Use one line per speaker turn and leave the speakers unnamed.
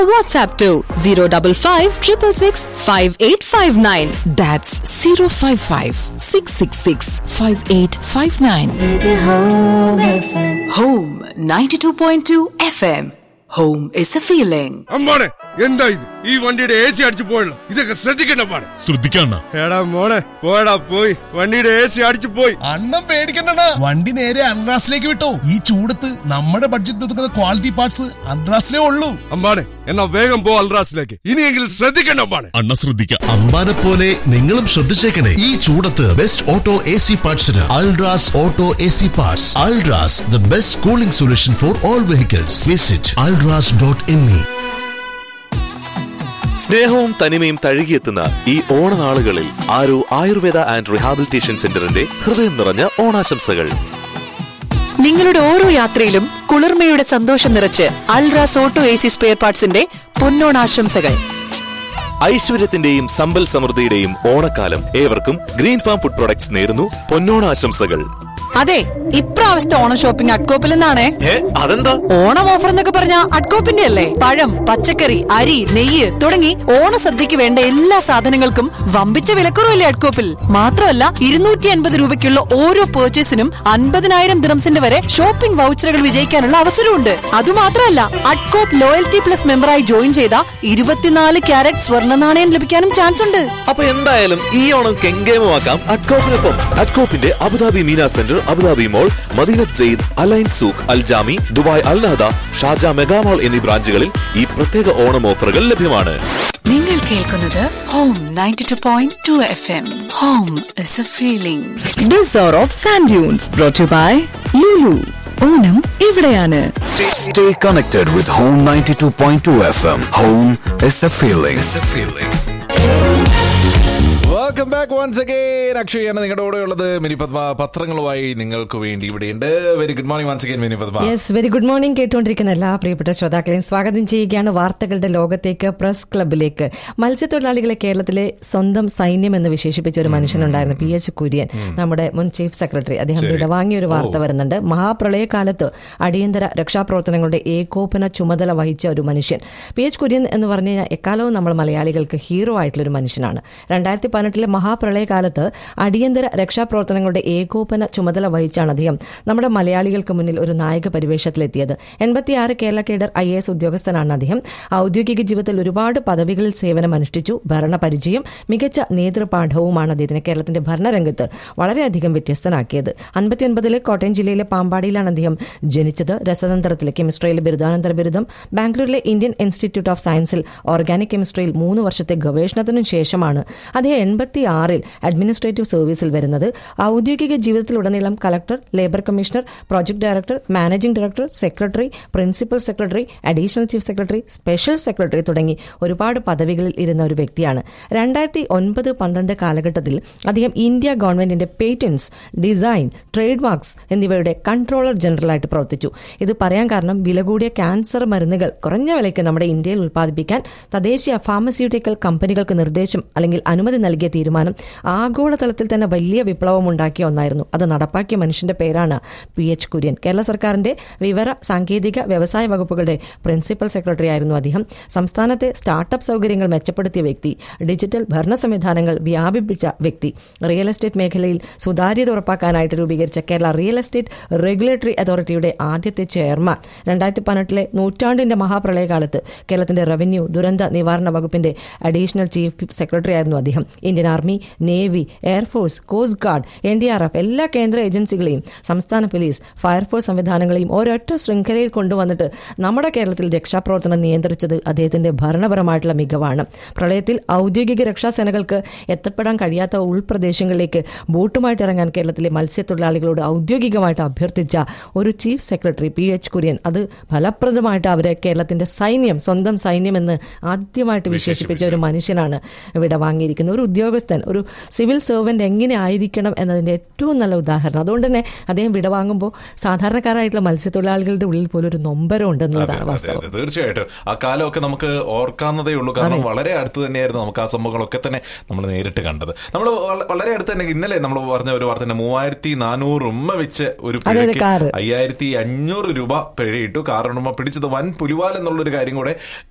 WhatsApp to 055 666 5859. That's 055 666 5859.
Home 92.2 FM. Home is a feeling.
അമ്മാണെ എന്താ ഇത് ഈ വണ്ടിയുടെ എ സി അടിച്ചു പോയല്ലോ ഇതൊക്കെ ശ്രദ്ധിക്കണ്ട പാടെ
ശ്രദ്ധിക്കണ്ട
എടാ മോളെ പോടാ പോയി വണ്ടിയുടെ എ സി അടിച്ചു പോയി
അണ്ണം പേടിക്കണ്ട വണ്ടി നേരെ അൺറാസിലേക്ക് വിട്ടോ ഈ ചൂടത്ത് നമ്മുടെ ബഡ്ജറ്റ് ഒതുക്കുന്ന ക്വാളിറ്റി പാർട്സ് അൺറാസിലേ ഉള്ളൂ
അമ്പാണെ എന്നാ വേഗം പോ അൽറാസിലേക്ക് ഇനിയെങ്കിലും ശ്രദ്ധിക്കണ്ട അമ്പാണെ
അണ്ണ ശ്രദ്ധിക്കാം
അമ്പാനെ പോലെ നിങ്ങളും ശ്രദ്ധിച്ചേക്കണേ ഈ ചൂടത്ത് ബെസ്റ്റ് ഓട്ടോ എ സി പാർട്സിന് Ultras auto A C parts Ultras the best cooling solution for all vehicles visit Ultras dot M E
സ്നേഹവും തനിമയും തഴുകിയെത്തുന്ന ഈ ഓണനാളുകളിൽ ആരോ ആയുർവേദ ആൻഡ് റിഹാബിലിറ്റേഷൻ സെന്ററിന്റെ ഹൃദയം നിറഞ്ഞ ഓണാശംസകൾ
നിങ്ങളുടെ ഓരോ യാത്രയിലും കുളിർമയുടെ സന്തോഷം നിറച്ച് Alras auto A C spare പാർട്സിന്റെ പൊന്നോണാശംസകൾ
ഐശ്വര്യത്തിന്റെയും സമ്പൽ സമൃദ്ധിയുടെയും ഓണക്കാലം ഏവർക്കും ഗ്രീൻ ഫാം ഫുഡ് പ്രൊഡക്ട്സ് നേരുന്നു പൊന്നോണാശംസകൾ
അതെ ഇപ്രാവശ്യത്തെ ഓണം ഷോപ്പിംഗ് അഡ്കോപ്പിൽ നിന്നാണേ
ഏ അതെന്താ
ഓണം ഓഫർ എന്നൊക്കെ പറഞ്ഞ അഡ്കോപ്പിന്റെ അല്ലേ പഴം പച്ചക്കറി അരി നെയ്യ് തുടങ്ങി ഓണസദ്യക്ക് വേണ്ട എല്ലാ സാധനങ്ങൾക്കും വമ്പിച്ച വിലക്കുറവല്ലേ അഡ്കോപ്പിൽ മാത്രമല്ല ഇരുന്നൂറ്റി അൻപത് രൂപയ്ക്കുള്ള ഓരോ പേർച്ചേസിനും അൻപതിനായിരം ദിറംസിന്റെ വരെ ഷോപ്പിംഗ് വൗച്ചറുകൾ വിജയിക്കാനുള്ള അവസരമുണ്ട് അതുമാത്രമല്ല അഡ്കോപ്പ് ലോയൽറ്റി പ്ലസ് മെമ്പറായി ജോയിൻ ചെയ്ത ഇരുപത്തിനാല് ക്യാരറ്റ് സ്വർണ്ണ നാണയം ലഭിക്കാനും ചാൻസ് ഉണ്ട്
അപ്പൊ എന്തായാലും ഈ ഓണം കെങ്കേമമാക്കാം അഡ്കോപ്പിനൊപ്പം അഡ്കോപ്പിന്റെ Abu Dhabi Mina centre Abu Dhabi mall Madinat Zayed Al Ain souk Al Jami Dubai Al Nahda ഷാജ മെഗാമോൾ എന്നീ ബ്രാഞ്ചുകളിൽ ഈ പ്രത്യേക ഓണം ഓഫറുകൾ ലഭ്യമാണ്
നിങ്ങൾ കേൾക്കുന്നത് Home 92.2 FM. Home is a feeling.
This hour of Sand Dunes brought to you by Lulu. Onam ഇവിടെയാണ്
Stay connected with Home 92.2 FM. Home is a feeling. It's a feeling.
Welcome back once again അക്ഷയാണ് നിങ്ങളുടെ കൂടെ ഉള്ളത് മിനി പത്മ പത്രങ്ങളുമായി നിങ്ങൾക്ക് വേണ്ടി ഇവിടെയുണ്ട് very good morning once again Mini Padma
yes very good morning കേട്ടുകൊണ്ടിരിക്കുന്ന എല്ലാ പ്രിയപ്പെട്ട ശ്രോതാക്കളെയും സ്വാഗതം ചെയ്യുകയാണ് വാർത്തകളുടെ ലോകത്തേക്ക് പ്രസ് ക്ലബിലേക്ക് മത്സ്യത്തൊഴിലാളികളെ കേരളത്തിലെ സ്വന്തം സൈന്യം എന്ന് വിശേഷിപ്പിച്ച ഒരു മനുഷ്യനുണ്ടായിരുന്നു പി എച്ച് കുര്യൻ നമ്മുടെ മുൻ ചീഫ് സെക്രട്ടറി അദ്ദേഹം വിടവാങ്ങിയ ഒരു വാർത്ത വരുന്നുണ്ട് മഹാപ്രളയകാലത്ത് അടിയന്തര രക്ഷാപ്രവർത്തനങ്ങളുടെ ഏകോപന ചുമതല വഹിച്ച ഒരു മനുഷ്യൻ പി എച്ച് കുര്യൻ എന്ന് പറഞ്ഞു കഴിഞ്ഞാൽ എക്കാലവും നമ്മൾ മലയാളികൾക്ക് ഹീറോ ആയിട്ടുള്ള ഒരു മനുഷ്യനാണ് രണ്ടായിരത്തി പതിനെട്ടിലെ മഹാപ്രളയകാലത്ത് അടിയന്തര രക്ഷാപ്രവർത്തനങ്ങളുടെ ഏകോപന ചുമതല വഹിച്ചാണ് അദ്ദേഹം നമ്മുടെ മലയാളികൾക്ക് മുന്നിൽ ഒരു നായക പരിവേഷത്തിലെത്തിയത് എൺപത്തിയാറ് കേരള കേഡർ ഐ എസ് ഉദ്യോഗസ്ഥനാണ് അദ്ദേഹം ഔദ്യോഗിക ജീവിതത്തിൽ ഒരുപാട് പദവികളിൽ സേവനം അനുഷ്ഠിച്ചു ഭരണപരിചയം മികച്ച നേതൃപാഠവുമാണ് അദ്ദേഹത്തിന് കേരളത്തിന്റെ ഭരണരംഗത്ത് വളരെയധികം വ്യത്യസ്തനാക്കിയത് അൻപത്തിയൊൻപതിലെ കോട്ടയം ജില്ലയിലെ പാമ്പാടിയിലാണ് അദ്ദേഹം ജനിച്ചത് രസതന്ത്രത്തിൽ കെമിസ്ട്രിയിലെ ബിരുദാനന്തര ബിരുദം ബാംഗ്ലൂരിലെ ഇന്ത്യൻ ഇൻസ്റ്റിറ്റ്യൂട്ട് ഓഫ് സയൻസിൽ ഓർഗാനിക് കെമിസ്ട്രിയിൽ മൂന്ന് വർഷത്തെ ഗവേഷണത്തിനു ശേഷമാണ് അദ്ദേഹം എൺപത്തി ആറിൽ അഡ്മിനിസ്ട്രേറ്റീവ് സർവീസിൽ വരുന്നത് ഔദ്യോഗിക ജീവിതത്തിലുടനീളം collector labour commissioner project director managing director secretary principal secretary additional chief secretary special secretary തുടങ്ങി ഒരുപാട് പദവികളിൽ ഇരുന്ന ഒരു വ്യക്തിയാണ് രണ്ടായിരത്തി ഒൻപത് പന്ത്രണ്ട് കാലഘട്ടത്തിൽ അദ്ദേഹം ഇന്ത്യ ഗവൺമെന്റിന്റെ പേറ്റൻസ് ഡിസൈൻ ട്രേഡ് മാർക്സ് എന്നിവയുടെ കൺട്രോളർ ജനറലായിട്ട് പ്രവർത്തിച്ചു ഇത് പറയാൻ കാരണം വില കൂടിയ ക്യാൻസർ മരുന്നുകൾ കുറഞ്ഞ വിലയ്ക്ക് നമ്മുടെ ഇന്ത്യയിൽ ഉൽപ്പാദിപ്പിക്കാൻ തദ്ദേശീയ ഫാർമസ്യൂട്ടിക്കൽ കമ്പനികൾക്ക് നിർദ്ദേശം അല്ലെങ്കിൽ അനുമതി നൽകിയ തീരുമാനം ആഗോളതലത്തിൽ തന്നെ വലിയ വിപ്ലവം ഉണ്ടാക്കിയ ഒന്നായിരുന്നു അത് നടപ്പാക്കിയ മനുഷ്യന്റെ പേരാണ് പി എച്ച് കുര്യൻ കേരള സർക്കാരിന്റെ വിവര സാങ്കേതിക വ്യവസായ വകുപ്പുകളുടെ പ്രിൻസിപ്പൽ സെക്രട്ടറി ആയിരുന്നു അദ്ദേഹം സംസ്ഥാനത്തെ സ്റ്റാർട്ടപ്പ് സൗകര്യങ്ങൾ മെച്ചപ്പെടുത്തിയ വ്യക്തി ഡിജിറ്റൽ ഭരണ സംവിധാനങ്ങൾ വ്യാപിപ്പിച്ച വ്യക്തി റിയൽ എസ്റ്റേറ്റ് മേഖലയിൽ സുതാര്യത ഉറപ്പാക്കാനായിട്ട് രൂപീകരിച്ച കേരള റിയൽ എസ്റ്റേറ്റ് റെഗുലേറ്ററി അതോറിറ്റിയുടെ ആദ്യത്തെ ചെയർമാൻ രണ്ടായിരത്തി പതിനെട്ടിലെ നൂറ്റാണ്ടിന്റെ മഹാപ്രളയകാലത്ത് കേരളത്തിന്റെ റവന്യൂ ദുരന്ത നിവാരണ വകുപ്പിന്റെ അഡീഷണൽ ചീഫ് സെക്രട്ടറി ആയിരുന്നു അദ്ദേഹം Indian army navy air force coast guard N D R F എല്ലാ കേന്ദ്ര ഏജൻസികളെയും സംസ്ഥാന പോലീസ് ഫയർഫോഴ്സ് സംവിധാനങ്ങളെയും ഒരൊറ്റ ശൃംഖലയിൽ കൊണ്ടുവന്നിട്ട് നമ്മുടെ കേരളത്തിൽ രക്ഷാപ്രവർത്തനം നിയന്ത്രിച്ചത് അദ്ദേഹത്തിന്റെ ഭരണപരമായിട്ടുള്ള മികവാണ് പ്രളയത്തിൽ ഔദ്യോഗിക രക്ഷാസേനകൾക്ക് എത്തപ്പെടാൻ കഴിയാത്ത ഉൾപ്രദേശങ്ങളിലേക്ക് ബോട്ടുമായിട്ട് ഇറങ്ങാൻ കേരളത്തിലെ മത്സ്യത്തൊഴിലാളികളോട് ഔദ്യോഗികമായിട്ട് അഭ്യർത്ഥിച്ച ഒരു chief secretary P H Kurian അത് ഫലപ്രദമായിട്ട് അവരെ കേരളത്തിന്റെ സൈന്യം സ്വന്തം സൈന്യം എന്ന് ആദ്യമായിട്ട് വിശേഷിപ്പിച്ച ഒരു മനുഷ്യനാണ് ഇവിടെ വാങ്ങിയിരിക്കുന്നത് ഒരു ഉദ്യോഗസ്ഥൻ ഒരു സിവിൽ സെർവന്റ് എങ്ങനെ ആയിരിക്കണം എന്നതിന്റെ ഏറ്റവും നല്ല ഉദാഹരണം അതുകൊണ്ട് തന്നെ അദ്ദേഹം വിടവാങ്ങുമ്പോൾ സാധാരണക്കാരായിട്ടുള്ള മത്സ്യത്തൊഴിലാളികളുടെ ഉള്ളിൽ പോലും ഒരു നൊമ്പരം ഉണ്ടെന്നുള്ളതാണ്
അതെ,
വാസ്തവം
അതെ, തീർച്ചയായിട്ടും ആ കാലമൊക്കെ നമുക്ക് ഓർക്കാവുന്നതേ ഉള്ളൂ കാരണം വളരെ അടുത്ത് തന്നെയായിരുന്നു നമുക്ക് ആ സംഭവങ്ങളൊക്കെ തന്നെ നമ്മൾ നേരിട്ട് കണ്ടത് നമ്മൾ വളരെ അടുത്ത് തന്നെ ഇന്നലെ നമ്മൾ പറഞ്ഞ ഒരു വാർത്ത തന്നെ മൂവായിരത്തി നാനൂറ് ഉമ്മ വെച്ച് ഒരു
അതെ, അതെ,
പിഴയ്ക്ക്
കാറ്.
അയ്യായിരത്തി അഞ്ഞൂറ് രൂപ പിഴയിട്ടു കാറുടമ പിടിച്ചത് വൻ പുലിവാൽ എന്നുള്ളൊരു കാര്യം കൂടെ